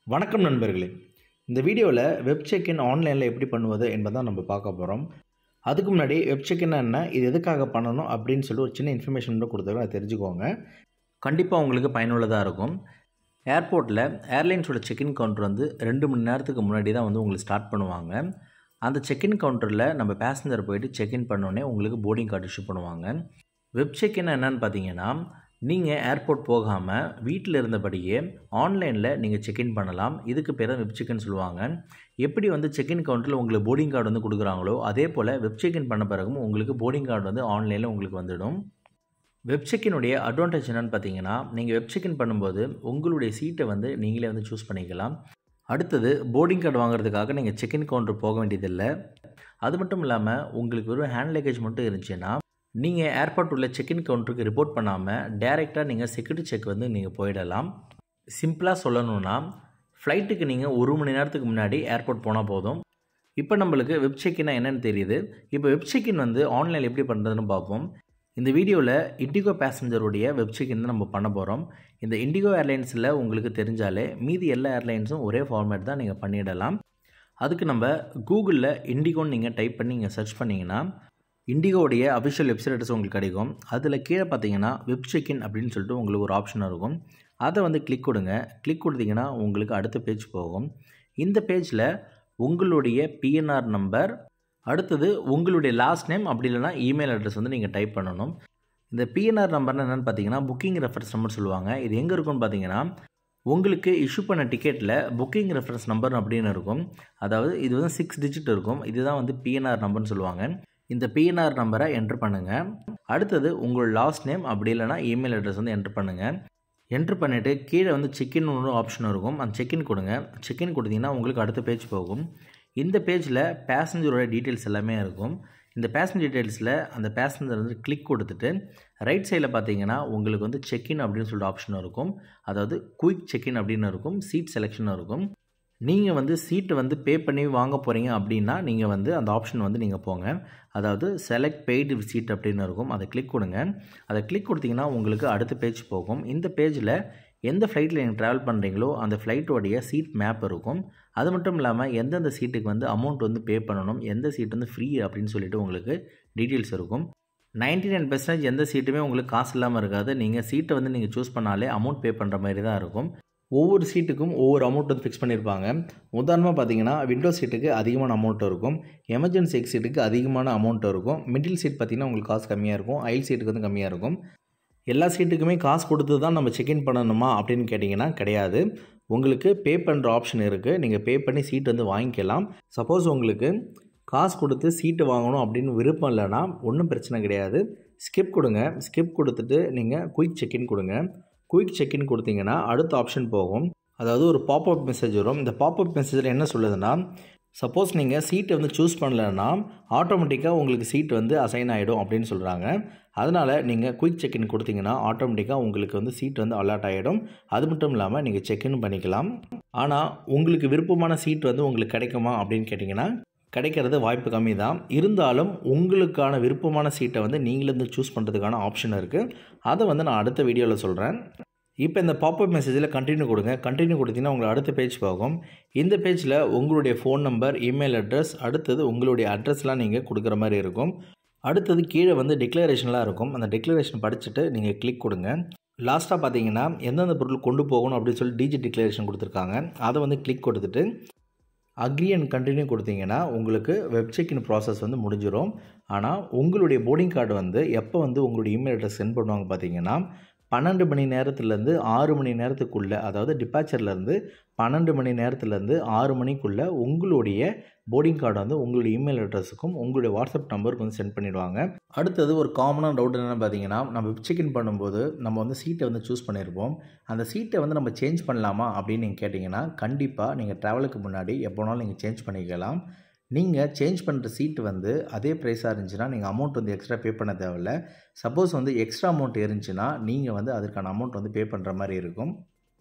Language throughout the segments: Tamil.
வணக்கம் நண்பர்களே இந்த வீடியோவில் வெப் செக்இன் ஆன்லைனில் எப்படி பண்ணுவது என்பதை நம்ம பார்க்க போகிறோம் அதுக்கு முன்னாடி வெப் செக்இன் என்ன இது எதுக்காக பண்ணணும் அப்படின்னு சொல்லி ஒரு சின்ன இன்ஃபர்மேஷன் மட்டும் கொடுத்துருக்கோம் அதை தெரிஞ்சுக்கோங்க கண்டிப்பாக உங்களுக்கு பயனுள்ளதாக இருக்கும் ஏர்போர்ட்டில் ஏர்லைன்ஸோட செக்இன் கவுண்டர் வந்து ரெண்டு மணி நேரத்துக்கு முன்னாடி தான் வந்து உங்களுக்கு ஸ்டார்ட் பண்ணுவாங்க அந்த செக்இன் கவுண்டரில் நம்ம பேசஞ்சர் போயிட்டு செக்இன் பண்ணோடனே உங்களுக்கு போர்டிங் கார்டு இஷ்யூ பண்ணுவாங்க வெப் செக்இன் என்னன்னு பார்த்தீங்கன்னா நீங்கள் ஏர்போர்ட் போகாமல் வீட்டில் இருந்தபடியே ஆன்லைனில் நீங்கள் செக்இன் பண்ணலாம் இதுக்கு பேர் தான் வெப் செக்இன் சொல்லுவாங்க எப்படி வந்து செக்இன் கவுண்டரில் உங்களுக்கு போர்டிங் கார்டு வந்து கொடுக்குறாங்களோ அதே போல் வெப் செக்இன் பண்ண பிறகும் உங்களுக்கு போர்டிங் கார்டு வந்து ஆன்லைனில் உங்களுக்கு வந்துடும் வெப் செக்கினுடைய அட்வான்டேஜ் என்னென்னு பார்த்தீங்கன்னா நீங்கள் வெப் செக்இன் பண்ணும்போது உங்களுடைய சீட்டை வந்து நீங்களே வந்து சூஸ் பண்ணிக்கலாம் அடுத்தது போர்டிங் கார்டு வாங்குறதுக்காக நீங்கள் செக்இன் கவுண்டர் போக வேண்டியதில்லை அது மட்டும் இல்லாமல் உங்களுக்கு வெறும் ஹேண்ட் லக்கேஜ் மட்டும் இருந்துச்சுன்னா நீங்கள் ஏர்போர்ட் உள்ள செக்இன் கவுண்டருக்கு ரிப்போர்ட் பண்ணாமல் டேரெக்டாக நீங்கள் செக்யூரிட்டி செக் வந்து நீங்கள் போயிடலாம் சிம்பிளாக சொல்லணும்னா ஃப்ளைட்டுக்கு நீங்கள் ஒரு மணி நேரத்துக்கு முன்னாடி ஏர்போர்ட் போனால் போதும் இப்போ நம்மளுக்கு வெப் செக்இன்னா என்னென்னு தெரியுது இப்போ வெப் செக்இன் வந்து ஆன்லைனில் எப்படி பண்ணுறதுன்னு பார்ப்போம் இந்த வீடியோவில் இண்டிகோ பேசஞ்சருடைய வெப் செக்இன் தான் நம்ம பண்ண போகிறோம் இந்த இண்டிகோ ஏர்லைன்ஸில் உங்களுக்கு தெரிஞ்சாலே மீதி எல்லா ஏர்லைன்ஸும் ஒரே ஃபார்மேட் தான் நீங்கள் பண்ணிடலாம் அதுக்கு நம்ம கூகுளில் இண்டிகோன்னு நீங்கள் டைப் பண்ணி நீங்கள் சர்ச் பண்ணிங்கன்னா இண்டிகோடைய அஃபிஷியல் வெப்சைட் அட்ரஸ் உங்களுக்கு கிடைக்கும் அதில் கீழே பார்த்தீங்கன்னா வெப் செக்இன் அப்படின்னு சொல்லிட்டு உங்களுக்கு ஒரு ஆப்ஷன் இருக்கும் அதை வந்து கிளிக் கொடுங்க கிளிக் கொடுத்தீங்கன்னா உங்களுக்கு அடுத்த பேஜ் போகும் இந்த பேஜில் உங்களுடைய பிஎன்ஆர் நம்பர் அடுத்தது உங்களுடைய லாஸ்ட் நேம் அப்படி இல்லைனா இமெயில் அட்ரஸ் வந்து நீங்கள் டைப் பண்ணணும் இந்த பிஎன்ஆர் நம்பர்னு என்னென்னு பார்த்தீங்கன்னா புக்கிங் ரெஃபரன்ஸ் நம்பர் சொல்லுவாங்க இது எங்கே இருக்குன்னு பார்த்தீங்கன்னா உங்களுக்கு இஷ்யூ பண்ண டிக்கெட்டில் புக்கிங் ரெஃபரன்ஸ் நம்பர் அப்படின்னு இருக்கும் அதாவது இது வந்து சிக்ஸ் டிஜிட் இருக்கும் இதுதான் வந்து பிஎன்ஆர் நம்பர்னு சொல்லுவாங்க இந்த பிஎன்ஆர் நம்பரை என்ட்ரு பண்ணுங்கள் அடுத்தது உங்கள் லாஸ்ட் நேம் அப்படி இல்லைனா இமெயில் அட்ரஸ் வந்து என்ட்ரு பண்ணுங்கள் என்ட்ரு பண்ணிவிட்டு கீழே வந்து செக்இன் ஒரு ஆப்ஷன் இருக்கும் அந்த செக்இன் கொடுங்க செக்இன் கொடுத்தீங்கன்னா உங்களுக்கு அடுத்த பேஜ் போகும் இந்த பேஜில் பேசஞ்சரோட டீட்டெயில்ஸ் எல்லாமே இருக்கும் இந்த பேசஞ்சர் டீட்டெயில்ஸில் அந்த பேசஞ்சர் வந்து கிளிக் கொடுத்துட்டு ரைட் சைடில் பார்த்தீங்கன்னா உங்களுக்கு வந்து செக்இன் அப்படின்னு சொல்லிட்டு ஆப்ஷன் இருக்கும் அதாவது குயிக் செக்இன் அப்படின்னு இருக்கும் சீட் செலெக்ஷனும் இருக்கும் நீங்கள் வந்து சீட்டு வந்து பே பண்ணி வாங்க போகிறீங்க அப்படின்னா நீங்கள் வந்து அந்த ஆப்ஷன் வந்து நீங்கள் போங்க அதாவது செலக்ட் பெய்டு சீட் அப்படின்னு இருக்கும் அதை கிளிக் கொடுங்க அதை கிளிக் கொடுத்தீங்கன்னா உங்களுக்கு அடுத்த பேஜ் போகும் இந்த பேஜில் எந்த ஃப்ளைட்டில் நீங்கள் ட்ராவல் பண்ணுறீங்களோ அந்த ஃப்ளைட்டோடைய சீட் மேப் இருக்கும் அது மட்டும் இல்லாமல் எந்தெந்த சீட்டுக்கு வந்து அமௌண்ட் வந்து பே பண்ணணும் எந்த சீட் வந்து ஃப்ரீ அப்படின்னு சொல்லிட்டு உங்களுக்கு டீட்டெயில்ஸ் இருக்கும் நைன்டி நைன் பர்சன்டேஜ் எந்த சீட்டுமே உங்களுக்கு காசு இல்லாமல் இருக்காது நீங்கள் சீட்டை வந்து நீங்கள் சூஸ் பண்ணாலே அமௌண்ட் பே பண்ணுற மாதிரி தான் இருக்கும் ஒவ்வொரு சீட்டுக்கும் ஒவ்வொரு அமௌண்ட் வந்து ஃபிக்ஸ் பண்ணியிருப்பாங்க உதாரணமாக பார்த்தீங்கன்னா விண்டோ சீட்டுக்கு அதிகமான அமௌண்ட் இருக்கும் எமர்ஜென்சி எக் சீட்டுக்கு அதிகமான அமௌண்ட் இருக்கும் மிடில் சீட் பார்த்திங்கன்னா உங்களுக்கு காசு கம்மியாக இருக்கும் ஐல் சீட்டுக்கு வந்து கம்மியாக இருக்கும் எல்லா சீட்டுக்குமே காசு கொடுத்து தான் நம்ம செக்இன் பண்ணணுமா அப்படின்னு கேட்டிங்கன்னா கிடையாது உங்களுக்கு பே பண்ணுற ஆப்ஷன் இருக்குது நீங்கள் பே பண்ணி சீட் வந்து வாங்கிக்கலாம் சப்போஸ் உங்களுக்கு காசு கொடுத்து சீட்டு வாங்கணும் அப்படின்னு விருப்பம் இல்லைன்னா ஒன்றும் பிரச்சனை கிடையாது ஸ்கிப் கொடுங்க ஸ்கிப் கொடுத்துட்டு நீங்கள் குயிக் செக்இன் கொடுங்க குயிக் செக்இன் கொடுத்தீங்கன்னா அடுத்த ஆப்ஷன் போகும் அதாவது ஒரு பாப்அப் மெசேஜ் வரும் இந்த பாப்அப் மெசேஜில் என்ன சொல்லுதுன்னா சப்போஸ் நீங்கள் சீட்டை வந்து சூஸ் பண்ணலைன்னா ஆட்டோமேட்டிக்காக உங்களுக்கு சீட் வந்து அசைன் ஆகிடும் அப்படின்னு சொல்கிறாங்க அதனால் நீங்கள் குயிக் செக்இன் கொடுத்தீங்கன்னா ஆட்டோமேட்டிக்காக உங்களுக்கு வந்து சீட் வந்து அலாட் ஆகிடும் அது மட்டும் இல்லாமல் நீங்கள் செக்இன் பண்ணிக்கலாம் ஆனால் உங்களுக்கு விருப்பமான சீட் வந்து உங்களுக்கு கிடைக்குமா அப்படின்னு கேட்டிங்கன்னா கிடைக்கிறது வாய்ப்பு கம்மி தான் இருந்தாலும் உங்களுக்கான விருப்பமான சீட்டை வந்து நீங்களே வந்து சூஸ் பண்ணுறதுக்கான ஆப்ஷன் இருக்குது அதை வந்து நான் அடுத்த வீடியோவில் சொல்கிறேன் இப்போ இந்த பாப்அப் மெசேஜில் கண்டினியூ கொடுங்க கண்டினியூ கொடுத்தீங்கன்னா உங்களுக்கு அடுத்த பேஜ் போகும் இந்த பேஜில் உங்களுடைய ஃபோன் நம்பர் இமெயில் அட்ரஸ் அடுத்தது உங்களுடைய அட்ரஸ்லாம் நீங்கள் கொடுக்குற மாதிரி இருக்கும் அடுத்தது கீழே வந்து டிக்ளரேஷன்லாம் இருக்கும் அந்த டிக்ளரேஷன் படிச்சுட்டு நீங்கள் கிளிக் கொடுங்க லாஸ்ட்டாக பார்த்தீங்கன்னா எந்தெந்த பொருள் கொண்டு போகணும் அப்படின்னு சொல்லி டிஜி டிக்ளரேஷன் கொடுத்துருக்காங்க அதை வந்து கிளிக் கொடுத்துட்டு அக்ரி அண்ட் கண்டினியூ கொடுத்தீங்கன்னா உங்களுக்கு வெப் செக்இன் ப்ராசஸ் வந்து முடிஞ்சிடும் ஆனால் உங்களுடைய போர்டிங் கார்டு வந்து எப்போ வந்து உங்களுடைய இமெயில் அட்ரஸ் சென்ட் பண்ணுவாங்க பார்த்தீங்கன்னா பன்னெண்டு மணி நேரத்துலேருந்து ஆறு மணி நேரத்துக்குள்ளே அதாவது டிபார்ச்சர்லேருந்து பன்னெண்டு மணி நேரத்துலேருந்து ஆறு மணிக்குள்ளே உங்களுடைய போர்டிங் கார்டு வந்து உங்களுடைய இமெயில் அட்ரஸுக்கும் உங்களுடைய வாட்ஸ்அப் நம்பருக்கு வந்து சென்ட் பண்ணிடுவாங்க அடுத்தது ஒரு காமனான டவுட் என்னென்னு பார்த்தீங்கன்னா நம்ம வெப் செக்இன் பண்ணும்போது நம்ம வந்து சீட்டை வந்து சூஸ் பண்ணியிருப்போம் அந்த சீட்டை வந்து நம்ம சேஞ்ச் பண்ணலாமா அப்படின்னு நீங்கள் கேட்டிங்கன்னா கண்டிப்பாக நீங்கள் ட்ராவலுக்கு முன்னாடி எப்போனாலும் நீங்கள் சேஞ்ச் பண்ணிக்கலாம் நீங்கள் சேஞ்ச் பண்ணுற சீட்டு வந்து அதே ப்ரைஸாக இருந்துச்சுன்னா நீங்கள் அமௌண்ட் வந்து எக்ஸ்ட்ரா பே பண்ண தேவையில்ல சப்போஸ் வந்து எக்ஸ்ட்ரா அமௌண்ட் இருந்துச்சுன்னா நீங்கள் வந்து அதற்கான அமௌண்ட் வந்து பே பண்ணுற மாதிரி இருக்கும்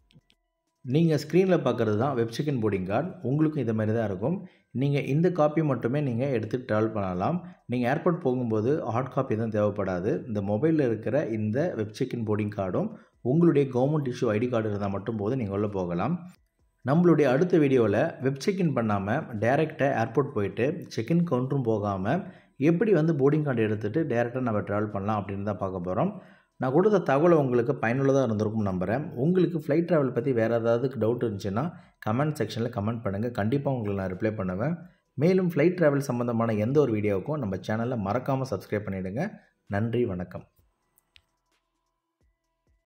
நீங்கள் ஸ்க்ரீனில் பார்க்குறது தான் வெப் செக்இன் போர்டிங் கார்டு உங்களுக்கும் இதை மாதிரி தான் இருக்கும் நீங்கள் இந்த காப்பி மட்டுமே நீங்கள் எடுத்து ட்ராவல் பண்ணலாம் நீங்கள் ஏர்போர்ட் போகும்போது ஹார்ட் காப்பி எதுவும் தேவைப்படாது இந்த மொபைலில் இருக்கிற இந்த வெப் செக்இன் போர்டிங் கார்டும் உங்களுடைய கவர்மெண்ட் இஷ்யூ ஐடி கார்டு இருந்தால் மட்டும் போது நீங்கள் உள்ளே போகலாம் நம்மளுடைய அடுத்த வீடியோவில் வெப் செக்இன் பண்ணாமல் டேரெக்டாக ஏர்போர்ட் போயிட்டு செக்இன் கவுண்டரும் போகாமல் எப்படி வந்து போர்டிங் கார்டு எடுத்துகிட்டு டேரெக்டாக நம்ம ட்ராவல் பண்ணலாம் அப்படின்னு தான் பார்க்க போகிறோம் நான் கொடுத்த தகவல் உங்களுக்கு பயனுள்ளதாக இருந்திருக்கும் நம்புகிறேன் உங்களுக்கு ஃப்ளைட் ட்ராவல் பற்றி வேறு ஏதாவது டவுட் இருந்துச்சுன்னா கமெண்ட் செக்ஷனில் கமெண்ட் பண்ணுங்கள் கண்டிப்பாக உங்களுக்கு நான் ரிப்ளை பண்ணுவேன் மேலும் ஃப்ளைட் ட்ராவல் சம்மந்தமான எந்த ஒரு வீடியோவுக்கும் நம்ம சேனலை மறக்காமல் சப்ஸ்கிரைப் பண்ணிவிடுங்க நன்றி வணக்கம்